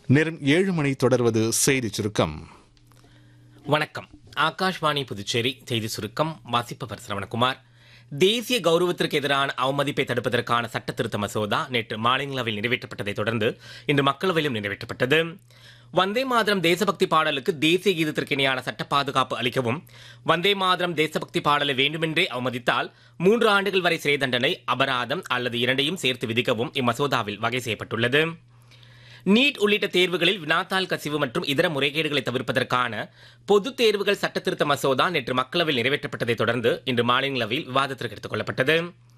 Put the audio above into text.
நேரம் ஏழு மணி தொடர்வது செய்தி சுருக்கம் வணக்கம் ஆகாஷ்வாணி புதுச்சேரி செய்தி சுருக்கம் வாசிப்பவர் சரவணகுமார் தேசிய கௌரவத்திற்கு எதிரான அவமதிப்பை தடுப்பதற்கான சட்ட திருத்த மசோதா நேற்று மாநிலங்களவையில் நிறைவேற்றப்பட்டதைத் தொடர்ந்து இன்று மக்களவையிலும் நிறைவேற்றப்பட்டது வந்தே மாதரம் தேசபக்தி பாடலுக்கு தேசிய கீதத்திற்கு இணையான சட்ட பாதுகாப்பு அளிக்கவும் வந்தே மாதரம் தேசபக்தி பாடலை வேண்டுமென்றே அவமதித்தால் மூன்று ஆண்டுகள் வரை சிறை தண்டனை அபராதம் அல்லது இரண்டையும் சேர்த்து விதிக்கவும் இம்மசோதாவில் வகை செய்யப்பட்டுள்ளது நீட் உள்ளிட்ட தேர்வுகளில் வினாத்தாள் கசிவு மற்றும் இதர முறைகேடுகளை தவிர்ப்பதற்கான பொதுத் தேர்வுகள் சட்டத்திருத்த மசோதா நேற்று மக்களவையில் நிறைவேற்றப்பட்டதைத் தொடர்ந்து இன்று மாநிலங்களவையில் விவாதத்திற்கு எடுத்துக் கொள்ளப்பட்டது